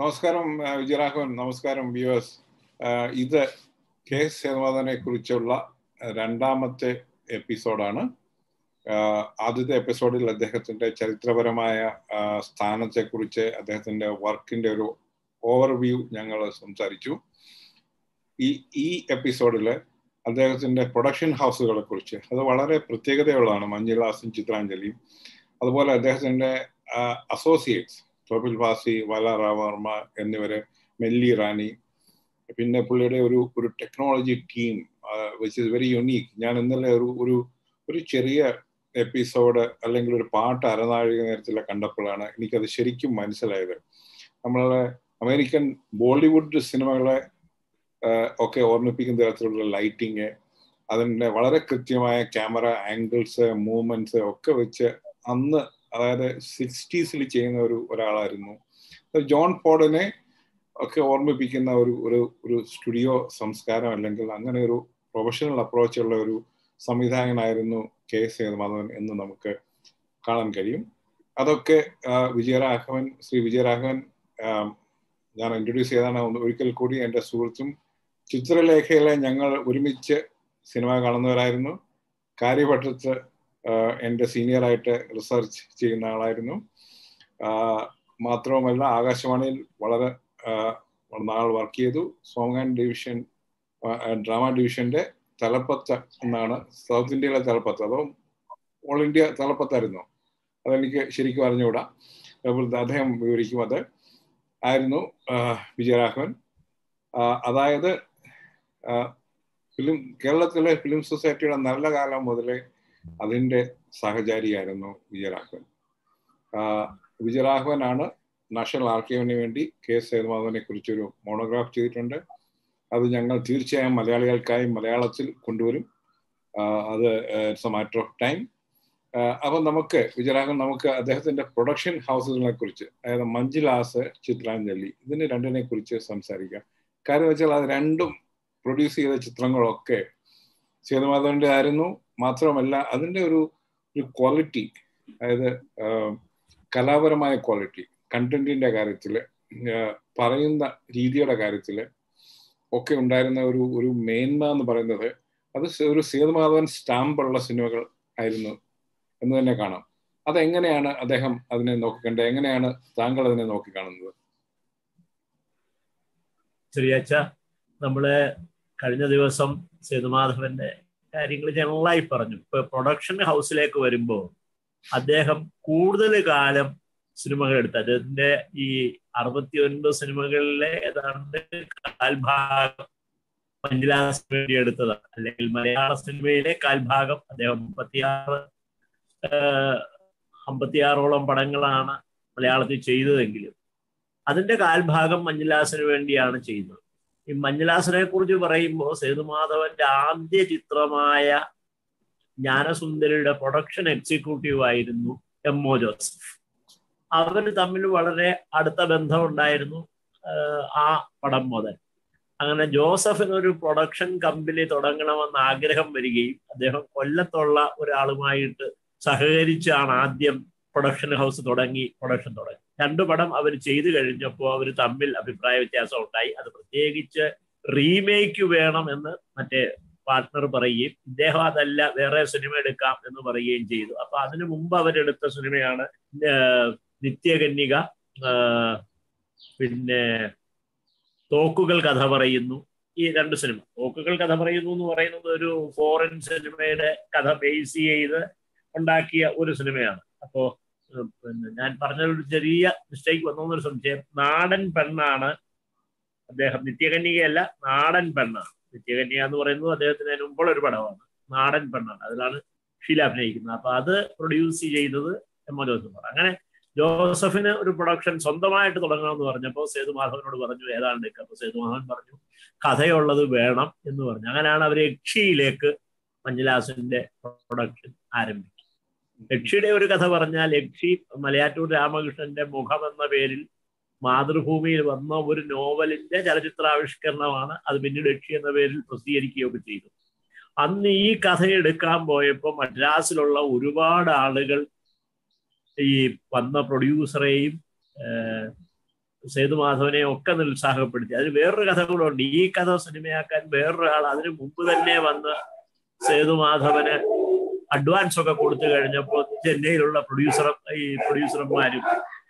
നമസ്കാരം ആ, വിജയരാഘവൻ നമസ്കാരം വ്യൂവേഴ്സ് ഇത് കെ സേതുമാധവനെ കുറിച്ചുള്ള രണ്ടാമത്തെ എപ്പിസോഡാണ് ആ, ആദ്യത്തെ എപ്പിസോഡിൽ അദ്ദേഹത്തിന്റെ ചരിത്രപരമായ ആ, സ്ഥാനത്തെക്കുറിച്ച് അദ്ദേഹത്തിന്റെ വർക്കിന്റെ ഒരു ഓവർവ്യൂ ഞങ്ങൾ സംസാരിച്ചു ഈ ഈ എപ്പിസോഡിൽ അദ്ദേഹത്തിന്റെ പ്രൊഡക്ഷൻ ഹൗസുകളെ കുറിച്ച് അത് വളരെ പ്രത്യേകതയുള്ളതാണ് മഞ്ജുലാസും ചിത്രാഞ്ജലിയും അതുപോലെ അദ്ദേഹത്തിന്റെ അസോസിയേറ്റ്സ് ടോപ്പിൽ ഫാസി വല റാവർമ്മ എന്നിവര് മെല്ലി റാണി പിന്നെ പുള്ളിയുടെ ഒരു ഒരു technology team which is very unique ഞാൻ ഇന്നലെ ഒരു ഒരു ഒരു ചെറിയ എപ്പിസോഡ് അല്ലെങ്കിൽ ഒരു പാട്ട് അരനാഴിക നേരത്തിൽ കണ്ടപ്പോഴാണ് എനിക്കത് ശരിക്കും മനസ്സിലായത് നമ്മളെ അമേരിക്കൻ ബോളിവുഡ് സിനിമകളെ ഒക്കെ ഓർമ്മിപ്പിക്കുന്ന തരത്തിലുള്ള ലൈറ്റിങ് അതിൻ്റെ വളരെ കൃത്യമായ ക്യാമറ ആംഗിൾസ് മൂവ്മെന്റ്സ് ഒക്കെ വെച്ച് അന്ന് അതായത് സിക്സ്റ്റീസിൽ ചെയ്യുന്ന ഒരു ഒരാളായിരുന്നു ജോൺ ഫോർഡിനെ ഒക്കെ ഓർമ്മിപ്പിക്കുന്ന ഒരു ഒരു ഒരു സ്റ്റുഡിയോ സംസ്കാരം അല്ലെങ്കിൽ അങ്ങനെ ഒരു പ്രൊഫഷണൽ അപ്രോച്ചുള്ള ഒരു സംവിധായകനായിരുന്നു കെ സേതുമാധവൻ എന്ന് നമുക്ക് കാണാൻ കഴിയും അതൊക്കെ വിജയരാഘവൻ ശ്രീ വിജയരാഘവൻ ഞാൻ ഇൻട്രൊഡ്യൂസ് ചെയ്താണ് ഒരിക്കൽ കൂടി എൻ്റെ സുഹൃത്തും ചിത്രലേഖയിലെ ഞങ്ങൾ ഒരുമിച്ച് സിനിമ കാണുന്നവരായിരുന്നു കാര്യപട്ടത്ത് എൻ്റെ സീനിയറായിട്ട് റിസർച്ച് ചെയ്യുന്ന ആളായിരുന്നു മാത്രവുമല്ല ആകാശവാണിയിൽ വളരെ നാൾ വർക്ക് ചെയ്തു സോങ് ആൻഡ് ഡിവിഷൻ ഡ്രാമ ഡിവിഷന്റെ തലപ്പത്ത് എന്നാണ് സൗത്ത് ഇന്ത്യയിലെ തലപ്പത്ത് അതോ ഓൾ ഇന്ത്യ തലപ്പത്തായിരുന്നു അതെനിക്ക് ശരിക്കും അറിഞ്ഞുകൂടാ അദ്ദേഹം വിവരിക്കും അത് ആയിരുന്നു വിജയരാഘവൻ അതായത് ഫിലിം കേരളത്തിലെ ഫിലിം സൊസൈറ്റിയുടെ നല്ല കാലം മുതലേ അതിൻ്റെ സഹചാരിയായിരുന്നു വിജയരാഘവൻ വിജയരാഘവനാണ് നാഷണൽ ആർക്കൈവിന് വേണ്ടി കെ എസ് സേതുമാധവനെ കുറിച്ചൊരു മോണോഗ്രാഫ് ചെയ്തിട്ടുണ്ട് അത് ഞങ്ങൾ തീർച്ചയായും മലയാളികൾക്കായി മലയാളത്തിൽ കൊണ്ടുവരും അത് it's a matter of time അപ്പം നമുക്ക് വിജയരാഘവൻ നമുക്ക് അദ്ദേഹത്തിന്റെ പ്രൊഡക്ഷൻ ഹൗസുകളെ കുറിച്ച് അതായത് മഞ്ജുലാസ് ചിത്രാഞ്ജലി ഇതിന് രണ്ടിനെ കുറിച്ച് സംസാരിക്കാം കാര്യം വെച്ചാൽ അത് രണ്ടും പ്രൊഡ്യൂസ് ചെയ്ത ചിത്രങ്ങളൊക്കെ സേതുമാധവന്റെ ആയിരുന്നു മാത്രമല്ല അതിൻ്റെ ഒരു ഒരു ക്വാളിറ്റി അതായത് കലാപരമായ ക്വാളിറ്റി കണ്ടന്റിന്റെ കാര്യത്തിൽ പറയുന്ന രീതിയുടെ കാര്യത്തിൽ ഒക്കെ ഉണ്ടായിരുന്ന ഒരു ഒരു മേന്മ എന്ന് പറയുന്നത് അത് ഒരു സേതുമാധവൻ സ്റ്റാമ്പുള്ള സിനിമകൾ ആയിരുന്നു എന്ന് തന്നെ കാണാം അതെങ്ങനെയാണ് അദ്ദേഹം അതിനെ നോക്കിക്കണ്ടത് എങ്ങനെയാണ് താങ്കൾ അതിനെ നോക്കിക്കാണുന്നത് ചെറിയച്ച നമ്മള് കഴിഞ്ഞ ദിവസം സേതുമാധവന്റെ കാര്യങ്ങൾ ജനറലായി പറഞ്ഞു ഇപ്പൊ പ്രൊഡക്ഷൻ ഹൗസിലേക്ക് വരുമ്പോൾ അദ്ദേഹം കൂടുതൽ കാലം സിനിമകൾ എടുത്തു അദ്ദേഹത്തിന്റെ ഈ അറുപത്തി ഒൻപത് സിനിമകളിലെ ഏതാണ്ട് കാൽഭാഗം മഞ്ജുലാസിന് വേണ്ടി എടുത്തതാണ് അല്ലെങ്കിൽ മലയാള സിനിമയിലെ കാൽഭാഗം അദ്ദേഹം മുപ്പത്തിയാറ് അമ്പത്തിയാറോളം പടങ്ങളാണ് മലയാളത്തിൽ ചെയ്തതെങ്കിലും അതിന്റെ കാൽഭാഗം മഞ്ജുലാസിന് വേണ്ടിയാണ് ചെയ്തത് ഈ മഞ്ജുലാസിനെ കുറിച്ച് പറയുമ്പോൾ സേതുമാധവന്റെ ആദ്യ ചിത്രമായ ജ്ഞാനസുന്ദരിയുടെ പ്രൊഡക്ഷൻ എക്സിക്യൂട്ടീവ് ആയിരുന്നു എം ഒ ജോസഫ് അവർ തമ്മിൽ വളരെ അടുത്ത ബന്ധമുണ്ടായിരുന്നു ആ പടം മുതൽ അങ്ങനെ ജോസഫിന് ഒരു പ്രൊഡക്ഷൻ കമ്പനി തുടങ്ങണമെന്ന് ആഗ്രഹം വരികയും അദ്ദേഹം കൊല്ലത്തുള്ള ഒരാളുമായിട്ട് സഹകരിച്ചാണ് ആദ്യം പ്രൊഡക്ഷൻ ഹൗസ് തുടങ്ങി പ്രൊഡക്ഷൻ തുടങ്ങി രണ്ടു പടം അവർ ചെയ്തു കഴിഞ്ഞപ്പോൾ അവർ തമ്മിൽ അഭിപ്രായ വ്യത്യാസം ഉണ്ടായി അത് പ്രത്യേകിച്ച് റീമേക്ക് വേണം എന്ന് മറ്റേ പാർട്ട്ണർ പറയുകയും ഇദ്ദേഹം അതല്ല വേറെ സിനിമ എടുക്കാം എന്ന് പറയുകയും ചെയ്തു അപ്പൊ അതിനു മുമ്പ് അവരെടുത്ത സിനിമയാണ് നിത്യകന്യക പിന്നെ തോക്കുകൾ കഥ പറയുന്നു ഈ രണ്ട് സിനിമ തോക്കുകൾ കഥ പറയുന്നു എന്ന് പറയുന്നത് ഒരു ഫോറിൻ സിനിമയുടെ കഥ ബേസ് ചെയ്ത് ഉണ്ടാക്കിയ ഒരു സിനിമയാണ് അപ്പോ പിന്നെ ഞാൻ പറഞ്ഞൊരു ചെറിയ മിസ്റ്റേക്ക് വന്നൊരു സംശയം നാടൻ പെണ്ണാണ് അദ്ദേഹം നിത്യകന്യകയല്ല നാടൻ പെണ്ണാണ് നിത്യകന്യക എന്ന് പറയുന്നത് അദ്ദേഹത്തിന് അതിന് മുമ്പുള്ള ഒരു പടമാണ് നാടൻ പെണ്ണാണ് അതിലാണ് ഷീല അഭിനയിക്കുന്നത് അപ്പൊ അത് പ്രൊഡ്യൂസ് ചെയ്തത് എം ഒ ജോസഫ് അങ്ങനെ ജോസഫിന് ഒരു പ്രൊഡക്ഷൻ സ്വന്തമായിട്ട് തുടങ്ങണമെന്ന് പറഞ്ഞപ്പോൾ സേതുമാധവനോട് പറഞ്ഞു ഏതാണ്ട് അപ്പൊ സേതുമാധവൻ പറഞ്ഞു കഥയുള്ളത് വേണം എന്ന് പറഞ്ഞു അങ്ങനെയാണ് അവർ യക്ഷിയിലേക്ക് മഞ്ജുലാസിന്റെ പ്രൊഡക്ഷൻ ആരംഭിക്കുന്നത് യക്ഷിയുടെ ഒരു കഥ പറഞ്ഞാൽ യക്ഷി മലയാറ്റൂർ രാമകൃഷ്ണന്റെ മുഖം എന്ന പേരിൽ മാതൃഭൂമിയിൽ വന്ന ഒരു നോവലിന്റെ ചലച്ചിത്രാവിഷ്കരണമാണ് അത് പിന്നീട് യക്ഷി എന്ന പേരിൽ പ്രസിദ്ധീകരിക്കുകയൊക്കെ ചെയ്തു അന്ന് ഈ കഥ എടുക്കാൻ പോയപ്പോൾ മദ്രാസിലുള്ള ഒരുപാട് ആളുകൾ ഈ വന്ന പ്രൊഡ്യൂസറെയും സേതുമാധവനെ ഒക്കെ നിരുത്സാഹപ്പെടുത്തി അതിന് വേറൊരു കഥ കൂടെ ഉണ്ട് ഈ കഥ സിനിമയാക്കാൻ വേറൊരാൾ അതിനു മുമ്പ് തന്നെ വന്ന് സേതുമാധവന് അഡ്വാൻസ് ഒക്കെ കൊടുത്തു കഴിഞ്ഞപ്പോൾ ചെന്നൈയിലുള്ള പ്രൊഡ്യൂസർ ഈ പ്രൊഡ്യൂസർമാരും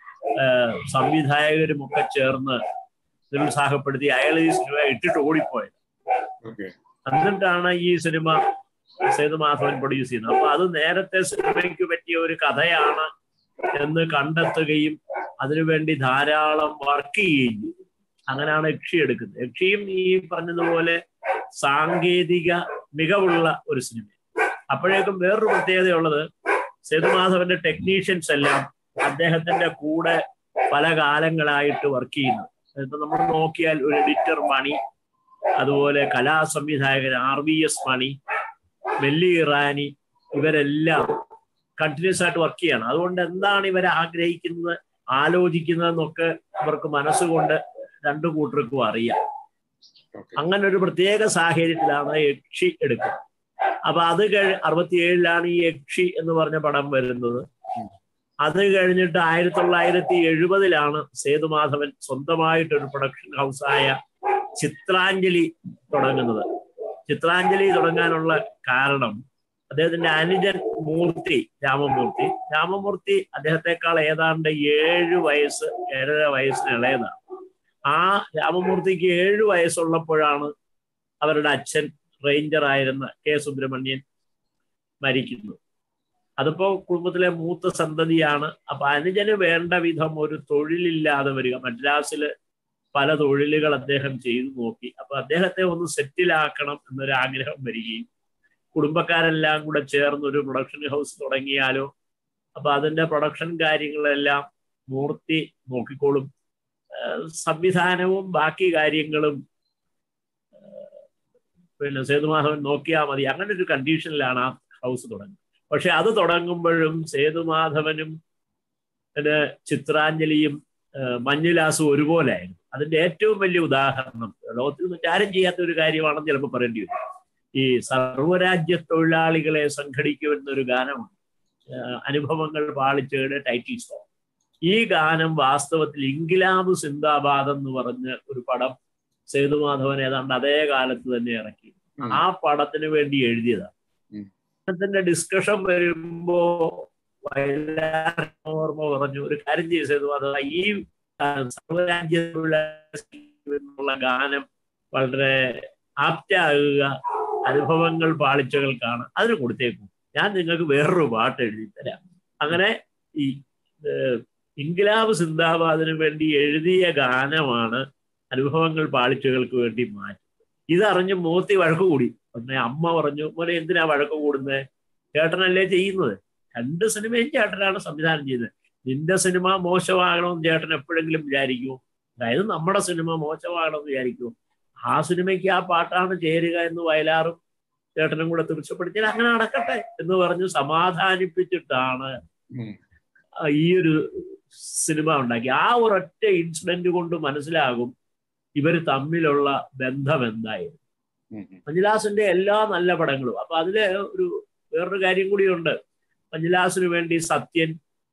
സംവിധായകരും ഒക്കെ ചേർന്ന് നിരുത്സാഹപ്പെടുത്തി അയാൾ ഈ സിനിമ ഇട്ടിട്ട് ഓടിപ്പോയത് ഓക്കെ എന്നിട്ടാണ് ഈ സിനിമ സേതുമാധവൻ പ്രൊഡ്യൂസ് ചെയ്യുന്നത് അപ്പൊ അത് നേരത്തെ സിനിമയ്ക്ക് പറ്റിയ ഒരു കഥയാണ് എന്ന് കണ്ടെത്തുകയും അതിനുവേണ്ടി ധാരാളം വർക്ക് ചെയ്യുകയും ചെയ്തു അങ്ങനെയാണ് യക്ഷി എടുക്കുന്നത് യക്ഷിയും ഈ പറഞ്ഞതുപോലെ സാങ്കേതിക മികവുള്ള ഒരു സിനിമ അപ്പോഴേക്കും വേറൊരു പ്രത്യേകതയുള്ളത് സേതുമാധവന്റെ ടെക്നീഷ്യൻസ് എല്ലാം അദ്ദേഹത്തിന്റെ കൂടെ പല കാലങ്ങളായിട്ട് വർക്ക് ചെയ്യുന്നു ഇപ്പൊ നമ്മൾ നോക്കിയാൽ ഒരു എഡിറ്റർ മണി അതുപോലെ കലാ സംവിധായകൻ R V S Mani Velli Irani ഇവരെല്ലാം കണ്ടിന്യൂസ് ആയിട്ട് വർക്ക് ചെയ്യണം അതുകൊണ്ട് എന്താണ് ഇവർ ആഗ്രഹിക്കുന്നത് ആലോചിക്കുന്നതെന്നൊക്കെ ഇവർക്ക് മനസ്സുകൊണ്ട് രണ്ടു കൂട്ടർക്കും അറിയാം അങ്ങനെ ഒരു പ്രത്യേക സാഹചര്യത്തിലാണ് യക്ഷി എടുക്കുന്നത് അപ്പൊ അത് കഴി അറുപത്തിയേഴിലാണ് ഈ യക്ഷി എന്ന് പറഞ്ഞ പടം വരുന്നത് അത് കഴിഞ്ഞിട്ട് ആയിരത്തി തൊള്ളായിരത്തി എഴുപതിലാണ് സേതുമാധവൻ സ്വന്തമായിട്ടൊരു പ്രൊഡക്ഷൻ ഹൗസായ ചിത്രാഞ്ജലി തുടങ്ങുന്നത് ചിത്രാഞ്ജലി തുടങ്ങാനുള്ള കാരണം അദ്ദേഹത്തിന്റെ അനുജൻ മൂർത്തി രാമമൂർത്തി രാമമൂർത്തി അദ്ദേഹത്തെക്കാൾ ഏതാണ്ട് ഏഴ് വയസ്സ് ഏഴര വയസ്സിന് ഇളയതാണ് ആ രാമമൂർത്തിക്ക് ഏഴു വയസ്സുള്ളപ്പോഴാണ് അവരുടെ അച്ഛൻ റേഞ്ചർ ആയിരുന്ന കെ സുബ്രഹ്മണ്യൻ മരിക്കുന്നത് അതിപ്പോ കുടുംബത്തിലെ മൂത്ത സന്തതിയാണ് അപ്പൊ അനുജന് വേണ്ട വിധം ഒരു തൊഴിലില്ലാതെ വരിക മദ്രാസില് പല തൊഴിലുകൾ അദ്ദേഹം ചെയ്തു നോക്കി അപ്പൊ അദ്ദേഹത്തെ ഒന്ന് സെറ്റിലാക്കണം എന്നൊരു ആഗ്രഹം വരികയും കുടുംബക്കാരെല്ലാം കൂടെ ചേർന്ന് ഒരു പ്രൊഡക്ഷൻ ഹൗസ് തുടങ്ങിയാലോ അപ്പൊ അതിന്റെ പ്രൊഡക്ഷൻ കാര്യങ്ങളെല്ലാം മൂർത്തി നോക്കിക്കോളും സംവിധാനവും ബാക്കി കാര്യങ്ങളും പിന്നെ സേതുമാധവൻ നോക്കിയാൽ മതി അങ്ങനെ ഒരു കണ്ടീഷനിലാണ് ആ ഹൗസ് തുടങ്ങുന്നത് പക്ഷെ അത് തുടങ്ങുമ്പോഴും സേതുമാധവനും പിന്നെ ചിത്രാഞ്ജലിയും മഞ്ഞുലാസും ഒരുപോലെ ആയിരുന്നു അതിന്റെ ഏറ്റവും വലിയ ഉദാഹരണം ലോകത്തിൽ മറ്റാരും ചെയ്യാത്ത ഒരു കാര്യമാണെന്ന് ചിലപ്പോൾ പറയേണ്ടി വരും ഈ സർവരാജ്യ തൊഴിലാളികളെ സംഘടിക്കുമെന്നൊരു ഗാനമാണ് അനുഭവങ്ങൾ പാളിച്ചയുടെ ടൈറ്റിൽ സോങ് ഈ ഗാനം വാസ്തവത്തിൽ ഇംഗ്ലാബ് സിന്ദാബാദ് എന്ന് പറഞ്ഞ ഒരു പടം സേതുമാധവൻ ഏതാണ്ട് അതേ കാലത്ത് തന്നെ ഇറക്കി ആ പടത്തിന് വേണ്ടി എഴുതിയതാണ് പടത്തിന്റെ ഡിസ്കഷൻ വരുമ്പോ ഓർമ്മ പറഞ്ഞു ഒരു കാര്യം ചെയ്ത് സേതുമാധവ ഈ സർവരാജ്യത്തിലുള്ള ഗാനം വളരെ ആപ്റ്റാകുക അനുഭവങ്ങൾ പാളിച്ചകൾക്കാണ് അതിന് കൊടുത്തേക്കും ഞാൻ നിങ്ങൾക്ക് വേറൊരു പാട്ട് എഴുതി തരാം അങ്ങനെ ഈ ഇൻഗലാബ് സിന്ദാബാദിന് വേണ്ടി എഴുതിയ ഗാനമാണ് അനുഭവങ്ങൾ പാളിച്ചകൾക്ക് വേണ്ടി മാറ്റി ഇതറിഞ്ഞ് മൂർത്തി വഴക്ക് കൂടി ഉടനെ അമ്മ പറഞ്ഞു മോനെ എന്തിനാ വഴക്ക് കൂടുന്നത് ചേട്ടനല്ലേ ചെയ്യുന്നത് രണ്ട് സിനിമയും ചേട്ടനാണ് സംവിധാനം ചെയ്തത് നിന്റെ സിനിമ മോശമാകണമെന്ന് ചേട്ടൻ എപ്പോഴെങ്കിലും വിചാരിക്കുമോ അതായത് നമ്മുടെ സിനിമ മോശമാകണമെന്ന് വിചാരിക്കുമോ ആ സിനിമയ്ക്ക് ആ പാട്ടാണ് ചേരുക എന്ന് വയലാറും ചേട്ടനും കൂടെ തീർച്ചപ്പെടുത്തിയാൽ അങ്ങനെ നടക്കട്ടെ എന്ന് പറഞ്ഞ് സമാധാനിപ്പിച്ചിട്ടാണ് ഈ ഒരു സിനിമ ഉണ്ടാക്കി ആ ഒരൊറ്റ ഇൻസിഡന്റ് കൊണ്ട് മനസ്സിലാകും ഇവർ തമ്മിലുള്ള ബന്ധം എന്തായിരുന്നു മഞ്ജുലാസിന്റെ എല്ലാ നല്ല പടങ്ങളും അപ്പൊ അതില് ഒരു വേറൊരു കാര്യം കൂടിയുണ്ട് മഞ്ജുലാസിന് വേണ്ടി സത്യൻ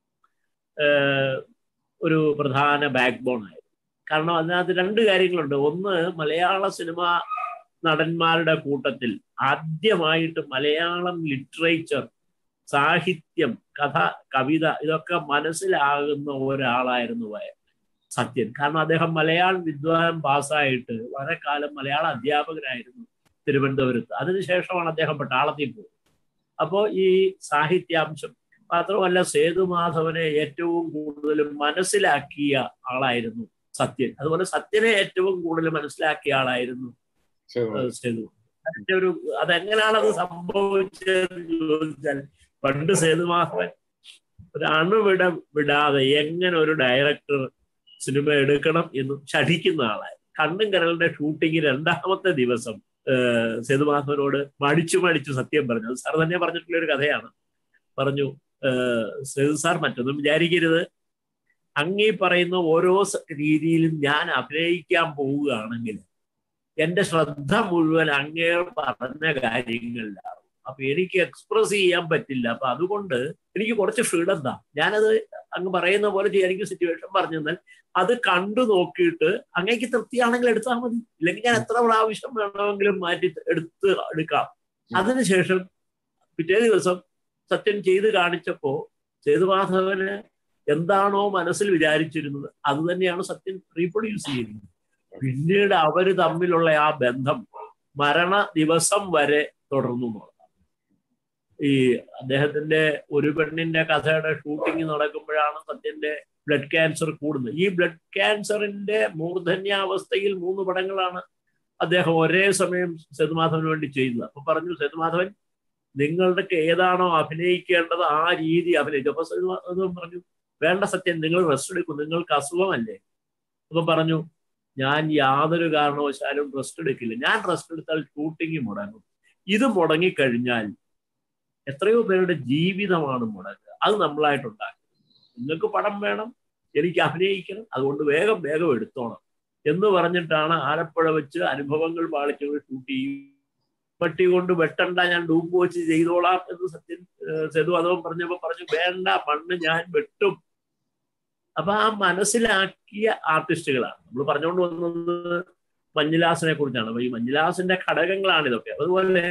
ഒരു പ്രധാന ബാക്ക് ബോൺ ആയിരുന്നു കാരണം അതിനകത്ത് രണ്ട് കാര്യങ്ങളുണ്ട് ഒന്ന് മലയാള സിനിമ നടന്മാരുടെ കൂട്ടത്തിൽ ആദ്യമായിട്ട് മലയാളം ലിറ്ററേച്ചർ സാഹിത്യം കഥ കവിത ഇതൊക്കെ മനസ്സിലാകുന്ന ഒരാളായിരുന്നു വയ സത്യൻ കാരണം അദ്ദേഹം മലയാളം വിദ്വാൻ പാസ്സായിട്ട് വളരെ കാലം മലയാള അധ്യാപകനായിരുന്നു തിരുവനന്തപുരത്ത് അതിനുശേഷമാണ് അദ്ദേഹം പട്ടാളത്തിൽ പോകുന്നത് അപ്പോൾ ഈ സാഹിത്യാംശം മാത്രമല്ല സേതുമാധവനെ ഏറ്റവും കൂടുതൽ മനസ്സിലാക്കിയ ആളായിരുന്നു സത്യൻ അതുപോലെ സത്യനെ ഏറ്റവും കൂടുതൽ മനസ്സിലാക്കിയ ആളായിരുന്നു സേതു അതിന്റെ ഒരു അതെങ്ങനെയാണ് അത് സംഭവിച്ചതെന്ന് ചോദിച്ചാൽ പണ്ട് സേതുമാധവൻ ഒരു അണുവിട വിടാതെ എങ്ങനെ ഒരു ഡയറക്ടർ സിനിമ എടുക്കണം എന്ന് ചടിക്കുന്ന ആളായി കണ്ണും കരളുടെ ഷൂട്ടിംഗ് രണ്ടാമത്തെ ദിവസം സേതുമാധവനോട് മടിച്ചു മടിച്ചു സത്യം പറഞ്ഞു അത് സാർ തന്നെ പറഞ്ഞിട്ടുള്ള ഒരു കഥയാണ് പറഞ്ഞു സേതു സാർ മറ്റൊന്നും വിചാരിക്കരുത് അങ്ങീ പറയുന്ന ഓരോ രീതിയിലും ഞാൻ അഭിനയിക്കാൻ പോവുകയാണെങ്കിൽ എന്റെ ശ്രദ്ധ മുഴുവൻ അങ്ങേ പറഞ്ഞ കാര്യങ്ങളിലാണ് അപ്പൊ എനിക്ക് എക്സ്പ്രസ് ചെയ്യാൻ പറ്റില്ല അപ്പൊ അതുകൊണ്ട് എനിക്ക് കുറച്ച് ഫ്രീഡം താ ഞാനത് അങ്ങ് പറയുന്ന പോലെ ചെയ്യായിരിക്കും സിറ്റുവേഷൻ പറഞ്ഞു തന്നാൽ അത് കണ്ടു നോക്കിയിട്ട് അങ്ങേക്ക് തൃപ്തിയാണെങ്കിൽ എടുത്താൽ മതി ഇല്ലെങ്കിൽ ഞാൻ എത്ര പ്രാവശ്യം വേണമെങ്കിലും മാറ്റി എടുത്ത് എടുക്കാം അതിനുശേഷം പിറ്റേ ദിവസം സത്യൻ ചെയ്ത് കാണിച്ചപ്പോ സേതുമാധവന് എന്താണോ മനസ്സിൽ വിചാരിച്ചിരുന്നത് അത് തന്നെയാണ് സത്യൻ റീപ്രൊഡ്യൂസ് ചെയ്യുന്നത് പിന്നീട് അവര് തമ്മിലുള്ള ആ ബന്ധം മരണ ദിവസം വരെ തുടർന്നു എന്നുള്ളതാണ് ഈ അദ്ദേഹത്തിന്റെ ഒരു പെണ്ണിന്റെ കഥയുടെ ഷൂട്ടിംഗ് നടക്കുമ്പോഴാണ് സത്യന്റെ ബ്ലഡ് ക്യാൻസർ കൂടുന്നത് ഈ ബ്ലഡ് ക്യാൻസറിന്റെ മൂർധന്യാവസ്ഥയിൽ മൂന്ന് പടങ്ങളാണ് അദ്ദേഹം ഒരേ സമയം സേതുമാധവന് വേണ്ടി ചെയ്തത് അപ്പൊ പറഞ്ഞു സേതുമാധവൻ നിങ്ങളുടെ ഏതാണോ അഭിനയിക്കേണ്ടത് ആ രീതി അഭിനയിച്ചു അപ്പൊ സേതുമാധവൻ പറഞ്ഞു വേണ്ട സത്യം നിങ്ങൾ റെസ്റ്റ് എടുക്കും നിങ്ങൾക്ക് അസുഖമല്ലേ അപ്പൊ പറഞ്ഞു ഞാൻ യാതൊരു കാരണവശാലും റെസ്റ്റ് എടുക്കില്ല ഞാൻ റെസ്റ്റ് എടുത്താൽ ഷൂട്ടിംഗ് മുടങ്ങും ഇത് മുടങ്ങിക്കഴിഞ്ഞാൽ എത്രയോ പേരുടെ ജീവിതമാണ് മുടങ്ങുക അത് നമ്മളായിട്ടുണ്ടാക്കുക നിങ്ങൾക്ക് പടം വേണം എനിക്ക് അഭിനയിക്കണം അതുകൊണ്ട് വേഗം വേഗം എടുത്തോണം എന്ന് പറഞ്ഞിട്ടാണ് ആലപ്പുഴ വെച്ച് അനുഭവങ്ങൾ പാളിച്ചു ഷൂട്ട് ചെയ്യും പട്ടി കൊണ്ട് വെട്ടണ്ട ഞാൻ ഡൂപ്പ് വെച്ച് ചെയ്തോളാം എന്ന് സത്യൻ സേതു അതവും പറഞ്ഞപ്പോ പറഞ്ഞു വേണ്ട മണ്ണ് ഞാൻ വെട്ടും അപ്പൊ ആ മനസ്സിലാക്കിയ ആർട്ടിസ്റ്റുകളാണ് നമ്മൾ പറഞ്ഞുകൊണ്ട് വന്നത് മഞ്ഞുലാസിനെ കുറിച്ചാണ് അപ്പൊ ഈ മഞ്ഞുലാസിന്റെ ഘടകങ്ങളാണ് ഇതൊക്കെ അതുപോലെ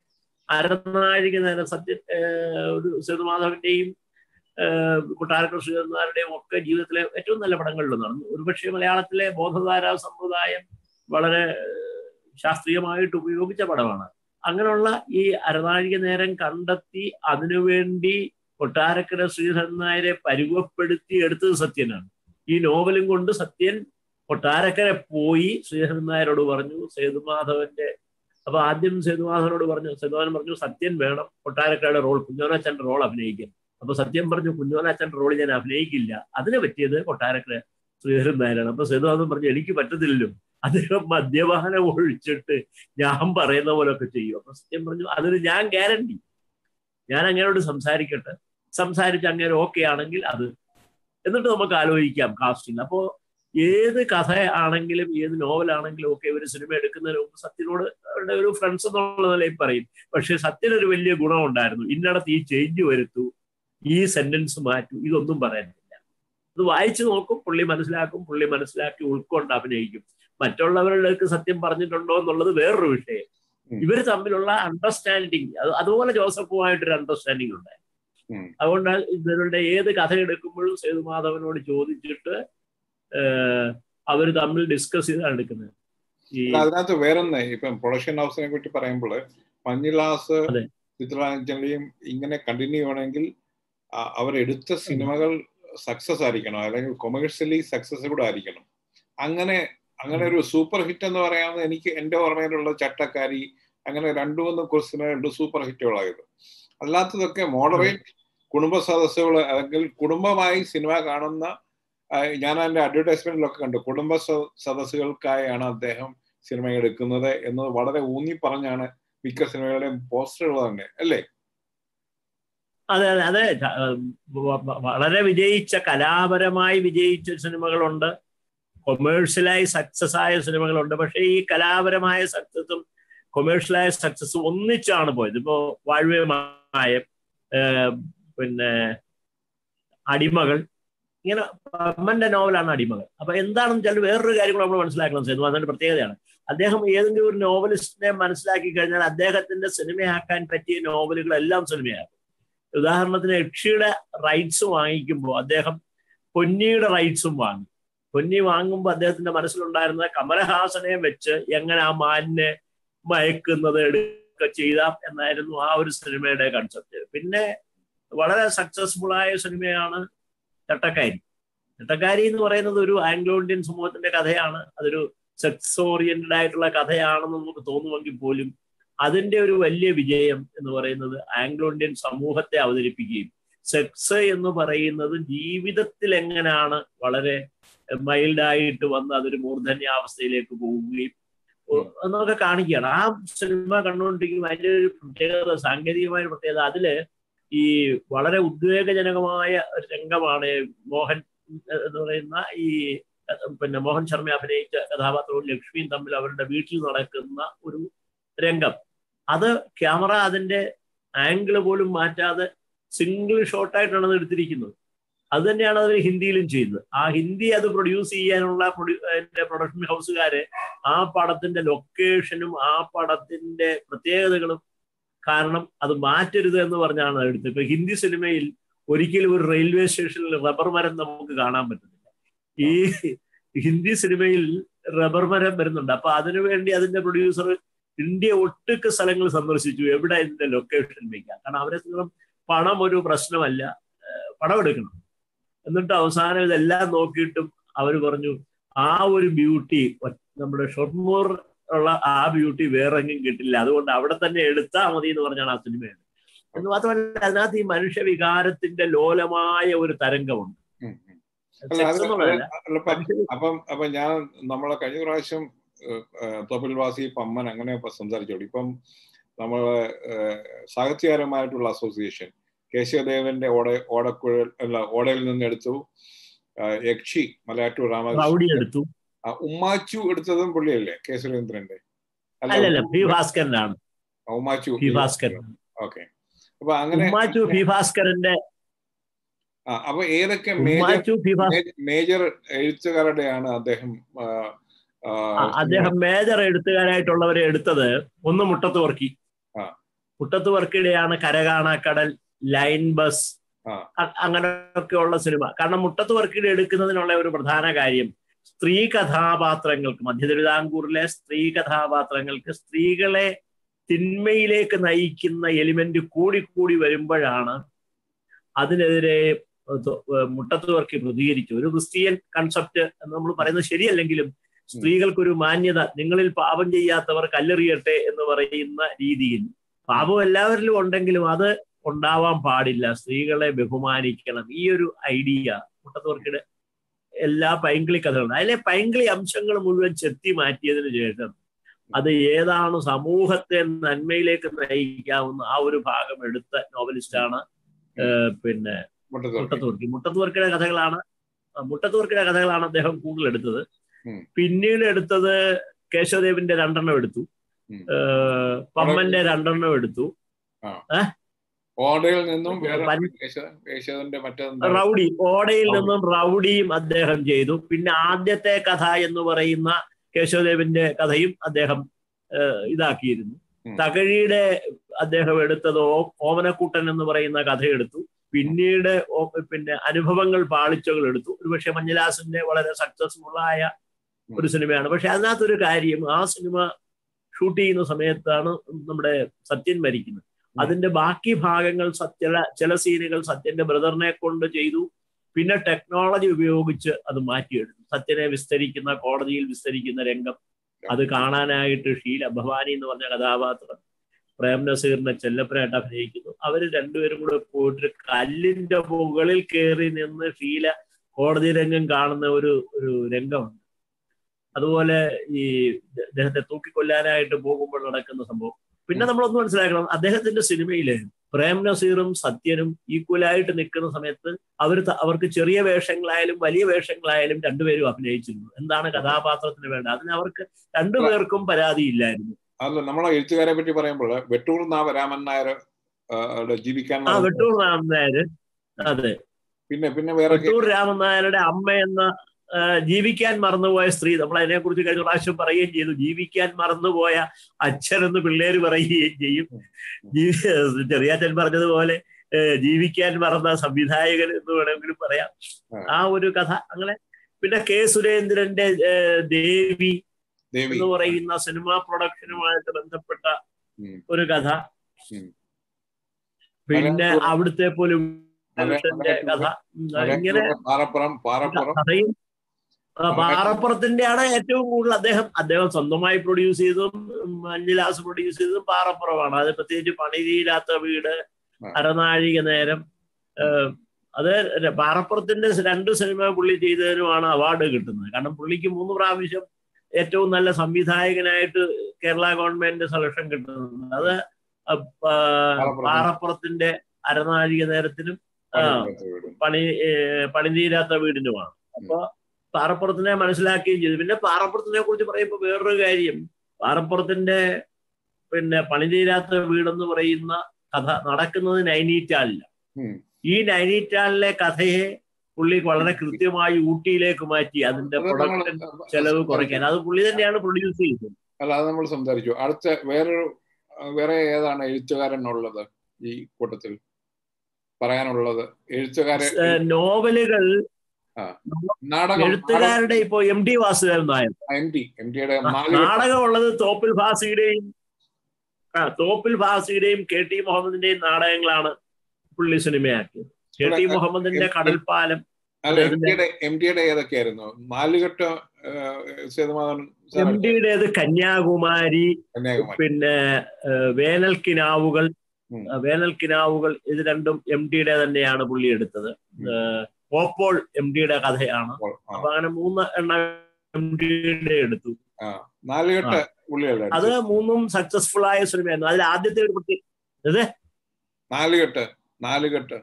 അരനാഴിക നേരം സത്യ ഒരു സേതുമാധവന്റെയും കൊട്ടാരക്കർ ശ്രീധരന്മാരുടെയും ഒക്കെ ജീവിതത്തിലെ ഏറ്റവും നല്ല പടങ്ങളിലൊന്നാണ് ഒരുപക്ഷെ മലയാളത്തിലെ ബോധധാര സമ്പ്രദായം വളരെ ശാസ്ത്രീയമായിട്ട് ഉപയോഗിച്ച പടമാണ് അങ്ങനെയുള്ള ഈ അരനാഴിക നേരം കണ്ടെത്തി അതിനുവേണ്ടി കൊട്ടാരക്കര ശ്രീധരൻ നായരെ പരുവപ്പെടുത്തി എടുത്തത് സത്യനാണ് ഈ നോവലും കൊണ്ട് സത്യൻ കൊട്ടാരക്കര പോയി ശ്രീധരൻ നായരോട് പറഞ്ഞു സേതുമാധവന്റെ അപ്പൊ ആദ്യം സേതുമാധവനോട് പറഞ്ഞു സേതുമാധവൻ പറഞ്ഞു സത്യൻ വേണം കൊട്ടാരക്കരയുടെ റോൾ കുഞ്ഞോനാച്ചന്റെ റോൾ അഭിനയിക്കാൻ അപ്പൊ സത്യം പറഞ്ഞു കുഞ്ഞോനാച്ചന്റെ റോൾ ഞാൻ അഭിനയിക്കില്ല അതിന് പറ്റിയത് കൊട്ടാരക്കര ശ്രീധരൻ നായരാണ് അപ്പൊ സേതുമാധവൻ പറഞ്ഞു എനിക്ക് പറ്റത്തില്ലല്ലോ അദ്ദേഹം മദ്യപാനം ഒഴിച്ചിട്ട് ഞാൻ പറയുന്ന പോലൊക്കെ ചെയ്യും അപ്പൊ സത്യം പറഞ്ഞു അതിന് ഞാൻ ഗ്യാരണ്ടി ഞാൻ അങ്ങനോട് സംസാരിക്കട്ടെ സംസാരിച്ച് അങ്ങനെ ഓക്കെ ആണെങ്കിൽ അത് എന്നിട്ട് നമുക്ക് ആലോചിക്കാം കാസ്റ്റിംഗ് അപ്പോ ഏത് കഥ ആണെങ്കിലും ഏത് നോവലാണെങ്കിലും ഒക്കെ ഒരു സിനിമ എടുക്കുന്നതിന് മുമ്പ് സത്യനോട് അവരുടെ ഒരു ഫ്രണ്ട്സ് എന്നുള്ള നിലയിൽ പറയും പക്ഷെ സത്യനൊരു വലിയ ഗുണം ഉണ്ടായിരുന്നു ഇന്നടത്ത് ഈ ചേഞ്ച് വരുത്തു ഈ സെന്റൻസ് മാറ്റൂ ഇതൊന്നും പറയാനില്ല അത് വായിച്ചു നോക്കും പുള്ളി മനസ്സിലാക്കും പുള്ളി മനസ്സിലാക്കി ഉൾക്കൊണ്ട് അഭിനയിക്കും മറ്റുള്ളവരിലേക്ക് സത്യം പറഞ്ഞിട്ടുണ്ടോ എന്നുള്ളത് വേറൊരു വിഷയം ഇവർ തമ്മിലുള്ള അണ്ടർസ്റ്റാൻഡിങ് അതുപോലെ ജോസഫുമായിട്ടൊരു അണ്ടർസ്റ്റാൻഡിങ് ഉണ്ടായി അതുകൊണ്ട് ഇവരുടെ ഏത് കഥ എടുക്കുമ്പോഴും സേതുമാധവനോട് ചോദിച്ചിട്ട് അവർ തമ്മിൽ ഡിസ്കസ് ചെയ്താണ് എടുക്കുന്നത് അതിനകത്ത് വേറൊന്ന് ഇപ്പം പ്രൊഡക്ഷൻ ഹൗസിനെ പറ്റി പറയുമ്പോൾ മഞ്ഞിലാസ് ചിത്രാഞ്ജലിയും ഇങ്ങനെ കണ്ടിന്യൂ ചെയ്യണമെങ്കിൽ അവരെടുത്ത സിനിമകൾ സക്സസ് ആയിരിക്കണം അല്ലെങ്കിൽ കൊമേഴ്ഷ്യലി സക്സസ് കൂടെ ആയിരിക്കണം അങ്ങനെ അങ്ങനെ ഒരു സൂപ്പർ ഹിറ്റ് എന്ന് പറയാവുന്ന എനിക്ക് എൻ്റെ ഓർമ്മയിലുള്ള ചട്ടക്കാരി അങ്ങനെ രണ്ടു മൂന്ന് സിനിമകളുണ്ട് സൂപ്പർ ഹിറ്റുകളായത് അല്ലാത്തതൊക്കെ മോഡറേറ്റ് കുടുംബ സദസ്സുകൾ അല്ലെങ്കിൽ കുടുംബമായി സിനിമ കാണുന്ന ഞാൻ അതിന്റെ അഡ്വർടൈസ്മെന്റിലൊക്കെ കണ്ടു കുടുംബ സദസ്സുകൾക്കായാണ് അദ്ദേഹം സിനിമ എടുക്കുന്നത് എന്നത് വളരെ ഊന്നി പറഞ്ഞാണ് മിക്ക സിനിമകളുടെയും പോസ്റ്ററുകൾ തന്നെ അല്ലേ അതെ അതെ അതെ വളരെ വിജയിച്ച കലാപരമായി വിജയിച്ച സിനിമകളുണ്ട് കൊമേഴ്ഷ്യലായി സക്സസ് ആയ സിനിമകളുണ്ട് പക്ഷേ ഈ കലാപരമായ സക്സസും കൊമേഴ്ഷ്യലായ സക്സസും ഒന്നിച്ചാണ് പോയത് ഇപ്പോ വാഴ്വ്യമായ പിന്നെ അടിമകൾ ഇങ്ങനെ പമ്മന്റെ നോവലാണ് അടിമകൾ അപ്പൊ എന്താണെന്ന് വെച്ചാൽ വേറൊരു കാര്യം നമ്മൾ മനസ്സിലാക്കണം സേതു അതിന്റെ പ്രത്യേകതയാണ് അദ്ദേഹം ഏതെങ്കിലും ഒരു നോവലിസ്റ്റിനെ മനസ്സിലാക്കി കഴിഞ്ഞാൽ അദ്ദേഹത്തിന്റെ സിനിമയാക്കാൻ പറ്റിയ നോവലുകളെല്ലാം സിനിമയാക്കും ഉദാഹരണത്തിന് യക്ഷിയുടെ റൈറ്റ്സ് വാങ്ങിക്കുമ്പോൾ അദ്ദേഹം പൊന്നിയുടെ റൈറ്റ്സും വാങ്ങി പൊന്നി വാങ്ങുമ്പോൾ അദ്ദേഹത്തിന്റെ മനസ്സിലുണ്ടായിരുന്ന കമലഹാസനെ വെച്ച് എങ്ങനെ ആ മാനിനെ മയക്കുന്നത് എടുക്കുക ചെയ്താം എന്നായിരുന്നു ആ ഒരു സിനിമയുടെ കൺസെപ്റ്റ് പിന്നെ വളരെ സക്സസ്ഫുൾ ആയ സിനിമയാണ് ചട്ടക്കാരി ചട്ടക്കാരി എന്ന് പറയുന്നത് ഒരു ആംഗ്ലോ ഇന്ത്യൻ സമൂഹത്തിന്റെ കഥയാണ് അതൊരു സെക്സ് ഓറിയന്റഡ് ആയിട്ടുള്ള കഥയാണെന്ന് നമുക്ക് തോന്നുമെങ്കിൽ പോലും അതിന്റെ ഒരു വലിയ വിജയം എന്ന് പറയുന്നത് ആംഗ്ലോ ഇന്ത്യൻ സമൂഹത്തെ അവതരിപ്പിക്കുകയും സെക്സ് എന്ന് പറയുന്നത് ജീവിതത്തിൽ എങ്ങനെയാണ് വളരെ മൈൽഡായിട്ട് വന്ന് അതൊരു മൂർധന്യാവസ്ഥയിലേക്ക് പോവുകയും എന്നൊക്കെ കാണിക്കുകയാണ് ആ സിനിമ കണ്ടുകൊണ്ടിരിക്കുമ്പോൾ അതിന്റെ ഒരു പ്രത്യേകത സാങ്കേതികമായ ഒരു പ്രത്യേകത അതില് ഈ വളരെ ഉദ്വേഗജനകമായ ഒരു രംഗമാണ് മോഹൻ എന്ന് പറയുന്ന ഈ പിന്നെ മോഹൻ ശർമ്മ അഭിനയിച്ച കഥാപാത്രവും ലക്ഷ്മിയും തമ്മിൽ അവരുടെ വീട്ടിൽ നടക്കുന്ന ഒരു രംഗം അത് ക്യാമറ അതിന്റെ ആംഗിൾ പോലും മാറ്റാതെ സിംഗിൾ ഷോട്ടായിട്ടാണ് അത് എടുത്തിരിക്കുന്നത് അത് തന്നെയാണ് അവർ ഹിന്ദിയിലും ചെയ്തത് ആ ഹിന്ദി അത് പ്രൊഡ്യൂസ് ചെയ്യാനുള്ള പ്രൊഡക്ഷൻ ഹൗസുകാര് ആ പടത്തിന്റെ ലൊക്കേഷനും ആ പടത്തിന്റെ പ്രത്യേകതകളും കാരണം അത് മാറ്റരുത് എന്ന് പറഞ്ഞാണ് എടുത്തത് ഇപ്പൊ ഹിന്ദി സിനിമയിൽ ഒരിക്കലും ഒരു റെയിൽവേ സ്റ്റേഷനിൽ റബ്ബർ മരം നമുക്ക് കാണാൻ പറ്റുന്നില്ല ഈ ഹിന്ദി സിനിമയിൽ റബ്ബർ മരം വരുന്നുണ്ട് അപ്പൊ അതിനുവേണ്ടി അതിന്റെ പ്രൊഡ്യൂസർ ഇന്ത്യ ഒട്ടുക്ക് സ്ഥലങ്ങൾ സന്ദർശിച്ചു എവിടെ ഇതിന്റെ ലൊക്കേഷൻ വയ്ക്കാം കാരണം അവരെ സംബന്ധിച്ചിടത്തോളം പണം ഒരു പ്രശ്നമല്ല പണം എടുക്കണം എന്നിട്ട് അവസാനം ഇതെല്ലാം നോക്കിയിട്ടും അവർ പറഞ്ഞു ആ ഒരു ബ്യൂട്ടി നമ്മുടെ ഷൊർമൂർ ഉള്ള ആ ബ്യൂട്ടി വേറെ എങ്ങും കിട്ടില്ല അതുകൊണ്ട് അവിടെ തന്നെ എടുത്താൽ മതി എന്ന് പറഞ്ഞാണ് ആ സിനിമയാണ് എന്ന് മാത്രമല്ല അതിനകത്ത് ഈ മനുഷ്യ വികാരത്തിന്റെ ലോലമായ ഒരു തരംഗമുണ്ട് അപ്പം അപ്പൊ ഞാൻ നമ്മളെ കഴിഞ്ഞ പ്രാവശ്യം തൊപ്പിൽവാസി പമ്മൻ അങ്ങനെ സംസാരിച്ചോളൂ ഇപ്പം നമ്മളെ സാഹിത്യകാരന്മാരായിട്ടുള്ള അസോസിയേഷൻ കേശവദേവന്റെ ഓട ഓടക്കുഴൽ അല്ല ഓടയിൽ നിന്ന് എടുത്തു യക്ഷി മലയാറ്റൂർ രാമകൃഷ്ണൻ എടുത്തു ഉമ്മാച്ചു എടുത്തതും പുള്ളിയല്ലേ കെ സുരേന്ദ്രന്റെ അല്ലല്ല പി ഭാസ്കരനാണ് ഉമ്മാച്ചു പി ഭാസ്കരൻ ഓക്കെ അപ്പൊ അങ്ങനെ ഉമ്മാച്ചു പി ഭാസ്കരന്റെ അപ്പൊ ഏതൊക്കെ മേജർ മേജർ എഴുത്തുകാരുടെയാണ് അദ്ദേഹം അദ്ദേഹം മേജർ എഴുത്തുകാരായിട്ടുള്ളവരെ എടുത്തത് ഒന്ന് മുട്ടത്ത് വർക്കി മുട്ടത്ത് വർക്കിയുടെയാണ് കരകാണാക്കടൽ ലൈൻ ബസ് അങ്ങനെയൊക്കെയുള്ള സിനിമ കാരണം മുട്ടത്ത് വർക്കിയുടെ എടുക്കുന്നതിനുള്ള ഒരു പ്രധാന കാര്യം സ്ത്രീ കഥാപാത്രങ്ങൾക്ക് മധ്യ തിരുവിതാംകൂറിലെ സ്ത്രീ കഥാപാത്രങ്ങൾക്ക് സ്ത്രീകളെ തിന്മയിലേക്ക് നയിക്കുന്ന എലിമെന്റ് കൂടി കൂടി വരുമ്പോഴാണ് അതിനെതിരെ മുട്ടത്ത് വർക്കി പ്രതികരിച്ചു ഒരു ക്രിസ്ത്യൻ കൺസെപ്റ്റ് എന്ന് നമ്മൾ പറയുന്നത് ശരിയല്ലെങ്കിലും സ്ത്രീകൾക്കൊരു മാന്യത നിങ്ങളിൽ പാപം ചെയ്യാത്തവർ കല്ലെറിയട്ടെ എന്ന് പറയുന്ന രീതിയിൽ പാപം എല്ലാവരിലും ഉണ്ടെങ്കിലും അത് ഉണ്ടാവാൻ പാടില്ല സ്ത്രീകളെ ബഹുമാനിക്കണം ഈ ഒരു ഐഡിയ മുട്ടത്തുവർക്കിയുടെ എല്ലാ പൈങ്കിളി കഥകളും അതിലെ പൈങ്കിളി അംശങ്ങൾ മുഴുവൻ ചെത്തി മാറ്റിയതിനു ശേഷം അത് ഏതാണ് സമൂഹത്തെ നന്മയിലേക്ക് നയിക്കാവുന്ന ആ ഒരു ഭാഗം എടുത്ത നോവലിസ്റ്റാണ് പിന്നെ മുട്ടത്തുവർക്കി മുട്ടത്തുവർക്കിയുടെ കഥകളാണ് മുട്ടത്തുവർക്കിയുടെ കഥകളാണ് അദ്ദേഹം കൂടുതൽ എടുത്തത് പിന്നീട് എടുത്തത് കേശവദേവിന്റെ രണ്ടെണ്ണം എടുത്തു പമ്മന്റെ രണ്ടെണ്ണം എടുത്തു ഓടയിൽ നിന്നും റൗഡി ഓടയിൽ നിന്നും റൗഡിയും അദ്ദേഹം ചെയ്തു പിന്നെ ആദ്യത്തെ കഥ എന്ന് പറയുന്ന കേശവദേവിന്റെ കഥയും അദ്ദേഹം ഇതാക്കിയിരുന്നു തകഴിയുടെ അദ്ദേഹം എടുത്തത് ഓമനക്കൂട്ടൻ എന്ന് പറയുന്ന കഥ എടുത്തു പിന്നീട് പിന്നെ അനുഭവങ്ങൾ പാളിച്ചകൾ എടുത്തു ഒരുപക്ഷെ മഞ്ഞലാസിന്റെ വളരെ സക്സസ്ഫുൾ ആയ ഒരു സിനിമയാണ് പക്ഷെ അതിനകത്തൊരു കാര്യം ആ സിനിമ ഷൂട്ട് ചെയ്യുന്ന സമയത്താണ് നമ്മുടെ സത്യൻ മരിക്കുന്നത് അതിന്റെ ബാക്കി ഭാഗങ്ങൾ ചില ചില സീനുകൾ സത്യന്റെ ബ്രദറിനെ കൊണ്ട് ചെയ്തു പിന്നെ ടെക്നോളജി ഉപയോഗിച്ച് അത് മാറ്റിയെടുത്തു സത്യനെ വിസ്തരിക്കുന്ന കോടതിയിൽ വിസ്തരിക്കുന്ന രംഗം അത് കാണാനായിട്ട് ഷീല ഭവാനി എന്ന് പറഞ്ഞ കഥാപാത്രം പ്രേം നസീറിനെ ചെല്ലപ്പനായിട്ട് അഭിനയിക്കുന്നു അവർ രണ്ടുപേരും കൂടെ പോയിട്ട് കല്ലിന്റെ മുകളിൽ കയറി നിന്ന് ഷീല കോടതി രംഗം കാണുന്ന ഒരു ഒരു രംഗമുണ്ട് അതുപോലെ ഈ അദ്ദേഹത്തെ തൂക്കിക്കൊല്ലാനായിട്ട് പോകുമ്പോൾ നടക്കുന്ന സംഭവം പിന്നെ നമ്മളൊന്ന് മനസ്സിലാക്കണം അദ്ദേഹത്തിന്റെ സിനിമയില് പ്രേം നസീറും സത്യനും ഈക്വലായിട്ട് നിൽക്കുന്ന സമയത്ത് അവർ അവർക്ക് ചെറിയ വേഷങ്ങളായാലും വലിയ വേഷങ്ങളായാലും രണ്ടുപേരും അഭിനയിച്ചിരുന്നു എന്താണ് കഥാപാത്രത്തിന് വേണ്ടത് അതിന് അവർക്ക് രണ്ടുപേർക്കും പരാതിയില്ലായിരുന്നു അല്ല നമ്മളെ എഴുത്തുകാരെ പറ്റി പറയുമ്പോൾ വെട്ടൂർ രാമൻ നായർ ജീവിക്കാൻ ആ വെട്ടൂർ രാമൻ നായർ അതെ പിന്നെ പിന്നെ വേറെ വെട്ടൂർ രാമൻ നായരുടെ അമ്മ എന്ന ജീവിക്കാൻ മറന്നുപോയ സ്ത്രീ നമ്മൾ അതിനെ കുറിച്ച് കഴിഞ്ഞ പ്രാവശ്യം പറയുകയും ചെയ്തു ജീവിക്കാൻ മറന്നുപോയ അച്ഛനെന്ന് പിള്ളേര് പറയുകയും ചെയ്യും ചെറിയാച്ചൻ പറഞ്ഞതുപോലെ ജീവിക്കാൻ മറന്ന സംവിധായകൻ എന്ന് വേണമെങ്കിലും പറയാം ആ ഒരു കഥ അങ്ങനെ പിന്നെ കെ സുരേന്ദ്രന്റെ ദേവി എന്ന് പറയുന്ന സിനിമാ പ്രൊഡക്ഷനുമായിട്ട് ബന്ധപ്പെട്ട ഒരു കഥ പിന്നെ അവിടുത്തെ പോലും കഥ ഇങ്ങനെ കഥയും പാറപ്പുറത്തിന്റെ ആണ് ഏറ്റവും കൂടുതൽ അദ്ദേഹം അദ്ദേഹം സ്വന്തമായി പ്രൊഡ്യൂസ് ചെയ്തതും മഞ്ഞിലാസ് പ്രൊഡ്യൂസ് ചെയ്തതും പാറപ്പുറമാണ് അത് പ്രത്യേകിച്ച് പണിതിയില്ലാത്ത വീട് അരനാഴിക നേരം അത് പാറപ്പുറത്തിന്റെ രണ്ട് സിനിമ പുള്ളി ചെയ്തതിനുമാണ് അവാർഡ് കിട്ടുന്നത് കാരണം പുള്ളിക്ക് മൂന്ന് പ്രാവശ്യം ഏറ്റവും നല്ല സംവിധായകനായിട്ട് കേരള ഗവൺമെന്റ് സെലക്ഷൻ കിട്ടുന്നത് അത് പാറപ്പുറത്തിന്റെ അരനാഴിക നേരത്തിനും പണി പണിതീരാത്ത വീടിനുമാണ് അപ്പൊ പാറപ്പുറത്തിനെ മനസ്സിലാക്കുകയും ചെയ്തു പിന്നെ പാറപ്പുറത്തിനെ കുറിച്ച് പറയുമ്പോൾ വേറൊരു കാര്യം പാറപ്പുറത്തിന്റെ പിന്നെ പണിതീരാത്ത വീടെന്ന് പറയുന്ന കഥ നടക്കുന്നത് നൈനീറ്റാലില്ല ഈ നൈനീറ്റാലിലെ കഥയെ പുള്ളി വളരെ കൃത്യമായി ഊട്ടിയിലേക്ക് മാറ്റി അതിന്റെ അത് നമ്മൾ പ്രൊഡക്ഷൻ ചെലവ് കുറയ്ക്കാൻ അത് പുള്ളി തന്നെയാണ് പ്രൊഡ്യൂസ് ചെയ്തത് അല്ല അത് നമ്മൾ സംസാരിച്ചു അടുത്ത വേറൊരു അഹ് വേറെ ഏതാണ് എഴുത്തുകാരൻ ഉള്ളത് ഈ കൂട്ടത്തിൽ പറയാനുള്ളത് എഴുത്തുകാരെ ഏഹ് നോവലുകൾ നാടകം എഴുത്തുകാരുടെ ഇപ്പോ M T Vasudevan Nair M T M ടിയുടെ നാടകമുള്ളത് തോപ്പിൽ ഭാസിയുടെയും ആ തോപ്പിൽ ഭാസിയുടെയും കെ ടി മുഹമ്മദിന്റെയും നാടകങ്ങളാണ് പുള്ളി സിനിമയാക്കിയത് കെ ടി മുഹമ്മദിന്റെ കടൽപ്പാലം അല്ല എം ടിയുടെ എം ടിയുടെ ഏതൊക്കെയായിരുന്നു നാലുകെട്ട് സേതുമാധവൻ എം ഡിയുടേത് കന്യാകുമാരി കന്യാകുമാരി പിന്നെ ഏഹ്, വേനൽക്കിനാവുകൾ ഉം. ഏഹ്, വേനൽക്കിനാവുകൾ ഇത് രണ്ടും എം ഡിയുടെ തന്നെയാണ് പുള്ളി എടുത്തത് ഉം. ഏഹ്, ഓപ്പോൾ എം ഡിയുടെ കഥയാണ് അപ്പോൾ, ആ, അപ്പൊ അങ്ങനെ മൂന്ന് എണ്ണം എം ഡിയുടെ എടുത്തു ആ. നാലുകെട്ട് പുള്ളിയല്ലേ അത് മൂന്നും സക്സസ്ഫുൾ ആയ സിനിമയായിരുന്നു അതിൽ ആദ്യത്തെ ഒരു പ്രത്യേക നാലുകെട്ട് നാലുകെട്ട്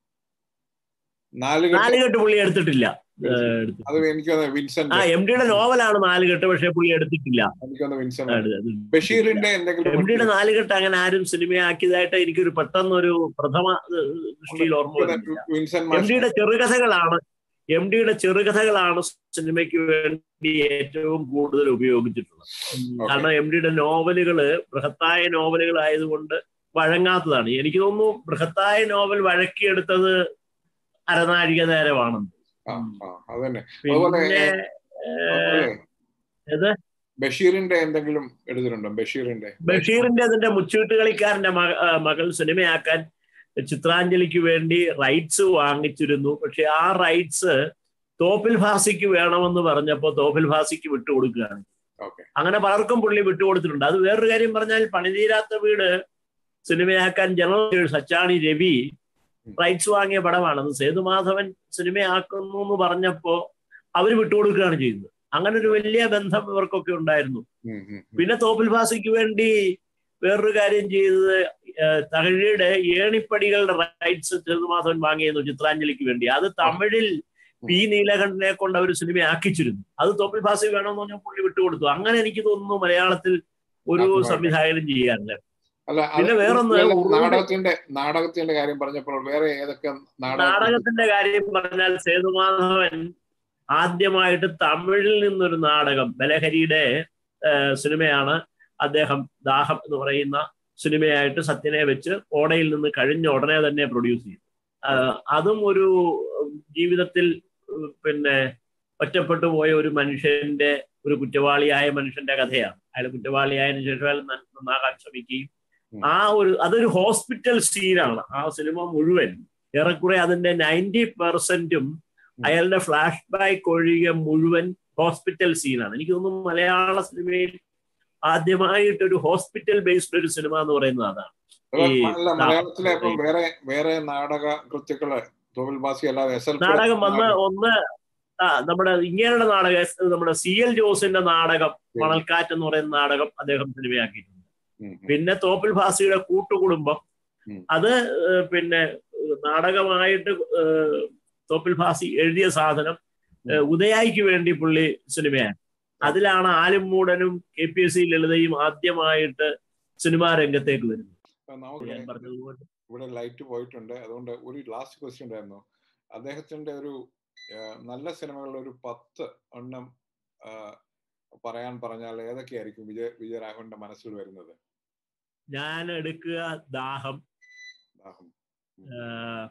നാലുകെട്ട് നാലുകെട്ട് പുള്ളി എടുത്തിട്ടില്ല ഏഹ്, എടുത്തു. അത് എനിക്ക് തോന്നുന്നു വിൻസെന്റ് ആ എം ഡിയുടെ നോവലാണ് നാലുകെട്ട് പക്ഷെ പുള്ളി എടുത്തിട്ടില്ല എനിക്ക് തോന്നുന്നു വിൻസെന്റ് അത് അത് ബഷീറിന്റെ എം എന്തെങ്കിലും ഡിയുടെ നാലുകെട്ട് അങ്ങനെ ആരും സിനിമയാക്കിയതായിട്ട് എനിക്കൊരു പെട്ടെന്നൊരു പ്രഥമ ഏഹ്, ദൃഷ്ടിയിൽ ഓർമ്മ വരുന്നില്ല വിൻസെന്റ് എം മാഷ് ഡിയുടെ ചെറുകഥകളാണ് എം ഡിയുടെ ചെറുകഥകളാണ് സിനിമയ്ക്ക് വേണ്ടി ഏറ്റവും കൂടുതൽ ഉപയോഗിച്ചിട്ടുള്ളത് ഉം, Okay. കാരണം എം ഡിയുടെ നോവലുകള് ബൃഹത്തായ നോവലുകൾ ആയതുകൊണ്ട് വഴങ്ങാത്തതാണ് എനിക്ക് തോന്നുന്നു ബൃഹത്തായ നോവൽ വഴക്കിയെടുത്തത് അരനാഴിക നേരമാണെന്ന് ആ ആ അത് തന്നെ അതുപോലെ പിന്നെ അതുപോലെ ഏത്? ബഷീറിന്റെ എന്തെങ്കിലും എടുത്തിട്ടുണ്ടോ ബഷീറിന്റെ ബഷീറിന്റെ അതിന്റെ മുച്ചീട്ടുകളിക്കാരന്റെ മക- ആ, മകൾ സിനിമയാക്കാൻ ചിത്രാഞ്ജലിക്ക് വേണ്ടി റൈറ്റ്സ് വാങ്ങിച്ചിരുന്നു പക്ഷെ ആ റൈറ്റ്സ് തോപ്പിൽ ഭാസിക്ക് വേണമെന്ന് പറഞ്ഞപ്പോൾ തോപ്പിൽ ഭാസിക്ക് വിട്ടുകൊടുക്കുകയാണ് ഓക്കെ അങ്ങനെ പലർക്കും പുള്ളി വിട്ടുകൊടുത്തിട്ടുണ്ട് അത് വേറൊരു കാര്യം പറഞ്ഞാൽ പണിതീരാത്ത വീട് സിനിമയാക്കാൻ ജനറൽ സച്ചാണി രവി റൈറ്റ്സ് വാങ്ങിയ പടമാണ് അത് സേതുമാധവൻ സിനിമയാക്കുന്നു എന്ന് പറഞ്ഞപ്പോ അവര് വിട്ടുകൊടുക്കുകയാണ് ചെയ്തത് അങ്ങനെ ഒരു വലിയ ബന്ധം ഇവർക്കൊക്കെ ഉണ്ടായിരുന്നു പിന്നെ തോപ്പിൽ ഭാസിക്ക് വേണ്ടി വേറൊരു കാര്യം ചെയ്തത് ഏഹ്, തകഴിയുടെ ഏണിപ്പടികളുടെ റൈറ്റ്സ് സേതുമാധവൻ വാങ്ങിയിരുന്നു ചിത്രാഞ്ജലിക്ക് വേണ്ടി അത് തമിഴിൽ പി നീലകണ്ഠനെ കൊണ്ട് അവർ സിനിമ ആക്കിച്ചിരുന്നു അത് തോപ്പിൽ ഭാസി വേണമെന്ന് പറഞ്ഞാൽ പുള്ളി വിട്ടുകൊടുത്തു അങ്ങനെ എനിക്ക് തോന്നുന്നു മലയാളത്തിൽ ഒരു ആദ്യമായിട്ട്. സംവിധായകനും ചെയ്യാറില്ല അല്ല അത് പിന്നെ വേറൊന്ന് അല്ല, ഉറുദു- നാടകത്തിന്റെ നാടകത്തിന്റെ കാര്യം പറഞ്ഞപ്പോൾ വേറെ ഏതൊക്കെ നാടക നാടകത്തിന്റെ കാര്യം പറഞ്ഞാൽ സേതുമാധവൻ ആദ്യമായിട്ട് തമിഴിൽ നിന്നൊരു നാടകം ബലഹരിയുടെ ഏഹ്, സിനിമയാണ് അദ്ദേഹം ദാഹം എന്ന് പറയുന്ന സിനിമയായിട്ട് സത്യനെ വെച്ച് ഓടയിൽ നിന്ന് കഴിഞ്ഞ ഉടനെ തന്നെ പ്രൊഡ്യൂസ് ചെയ്തു ആഹ്, അതും ഒരു ജീവിതത്തിൽ ഉം, പിന്നെ ഒറ്റപ്പെട്ടു പോയ ഒരു മനുഷ്യന്റെ ഒരു കുറ്റവാളിയായ മനുഷ്യന്റെ കഥയാണ് അയാൾ കുറ്റവാളിയായതിനു ശേഷം അയാൾ നന്ന- നന്നാകാൻ ശ്രമിക്കുകയും ഉം. ആ ഒരു അതൊരു ഹോസ്പിറ്റൽ സീനാണ് ആ സിനിമ മുഴുവൻ ഏറെക്കുറെ അതിന്റെ നയൻറ്റി പെർസെന്റും അയാളുടെ ഫ്ലാഷ് ബാക്ക് ഒഴികെ മുഴുവൻ ഹോസ്പിറ്റൽ സീനാണ് എനിക്ക് തോന്നുന്നു മലയാള സിനിമയിൽ ആദ്യമായിട്ട് ഒരു ഹോസ്പിറ്റൽ ബേസ്ഡ് ഒരു സിനിമ എന്ന് പറയുന്നത് അതാണ് അല്ല, ഈ അല്ല മലയാളത്തിലെ ഇപ്പം വേറെ വേറെ നാടക കൃത്യങ്ങള് തോവിൽ ബാസി അല്ലാതെ എസ് എൽ നാടകം വന്ന് ഒന്ന് ആ, നമ്മുടെ ഇങ്ങനെയുള്ള നാടകം എസ്- നമ്മുടെ സി എൽ ജോസിന്റെ നാടകം മണൽക്കാറ്റ് എന്ന് പറയുന്ന നാടകം അദ്ദേഹം സിനിമയാക്കിയിട്ടുണ്ട് പിന്നെ തോപ്പിൽ ഭാസിയുടെ കൂട്ടുകുടുംബം ഉം. അത് ഏഹ്, പിന്നെ ഏഹ്, നാടകമായിട്ട് ഏഹ്, തോപ്പിൽ ഭാസി എഴുതിയ സാധനം ഏഹ്, ഉദയായിക്ക് വേണ്ടി പുള്ളി സിനിമയാണ് അതിലാണ് ആലും മൂടനും കെ പി എസ് സി ലളിതയും ആദ്യമായിട്ട് സിനിമാ രംഗത്തേക്ക് വരുന്നത് നമുക്ക് ഞാൻ പറഞ്ഞതുപോലെ ഇവിടെ ലൈറ്റ് പോയിട്ടുണ്ട് അതുകൊണ്ട് ഒരു ലാസ്റ്റ് ക്വസ്റ്റ്യൻ ഉണ്ടായിരുന്നു അദ്ദേഹത്തിന്റെ ഒരു ആ, നല്ല സിനിമകളിൽ ഒരു പത്ത് എണ്ണം ആ, പറയാൻ പറഞ്ഞാൽ ഏതൊക്കെയായിരിക്കും വിജയ വിജയരാഘവന്റെ മനസ്സിൽ വരുന്നത് ഞാൻ എടുക്കുക ദാഹം ദാഹം. ഏഹ്,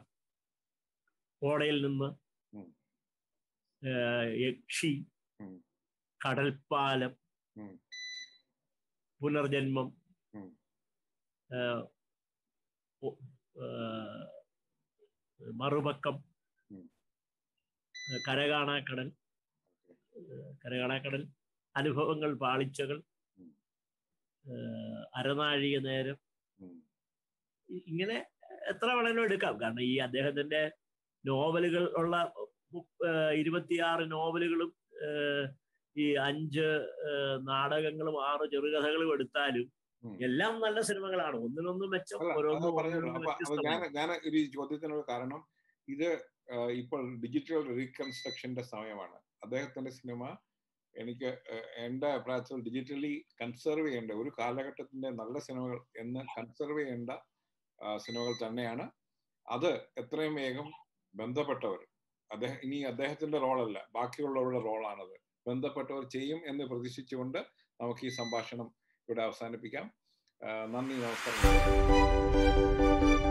ഓടയിൽ നിന്ന് ഉം. ഏഹ്, യക്ഷി ഉം. കടൽപ്പാലം ഉം. പുനർജന്മം ഉം. ഏഹ്, ഒ- ഏഹ്, മറുപക്കം ഉം. ഏഹ്, കരകാണാക്കടൽ ഏഹ്, കരകാണാക്കടൽ അനുഭവങ്ങൾ പാളിച്ചകൾ ഉം. ഏഹ്, അരനാഴിക നേരം ഉം. ഇ- ഇങ്ങനെ എത്ര വേണമെങ്കിലും എടുക്കാം കാരണം ഈ അദ്ദേഹത്തിന്റെ നോവലുകൾ ഉള്ള മു- ഏഹ് ഇരുപത്തിയാറ് നോവലുകളും ഏഹ് ഈ അഞ്ച് ഏഹ് നാടകങ്ങളും ആറ് ചെറുകഥകളും എടുത്താലും ഉം. എല്ലാം നല്ല സിനിമകളാണ് ഒന്നിനൊന്നും മെച്ചം അല്ല, ഓരോന്നും അത് പറഞ്ഞല്ലോ. ഓരോന്നും അപ്പൊ അത് ഞാൻ വ്യത്യസ്തമാണ് ഞാൻ ഒരു ചോദ്യത്തിനുള്ള കാരണം ഇത് ആ, ഇപ്പോൾ ഡിജിറ്റൽ റീകൺസ്ട്രക്ഷന്റെ സമയമാണ് അദ്ദേഹത്തിന്റെ സിനിമ എനിക്ക് ആ, എന്റെ അഭിപ്രായത്തിൽ ഡിജിറ്റലി കൺസർവ് ചെയ്യേണ്ട ഒരു കാലഘട്ടത്തിന്റെ നല്ല സിനിമകൾ എന്ന് കൺസർവ് ചെയ്യേണ്ട ആ, സിനിമകൾ തന്നെയാണ് അത് എത്രയും വേഗം ബന്ധപ്പെട്ടവർ അദ്ദേഹം ഇനി അദ്ദേഹത്തിന്റെ റോളല്ല ബാക്കിയുള്ളവരുടെ റോളാണത് ബന്ധപ്പെട്ടവർ ചെയ്യും എന്ന് പ്രതീക്ഷിച്ചുകൊണ്ട് നമുക്ക് ഈ സംഭാഷണം ഇവിടെ അവസാനിപ്പിക്കാം നന്ദി നമസ്കാരം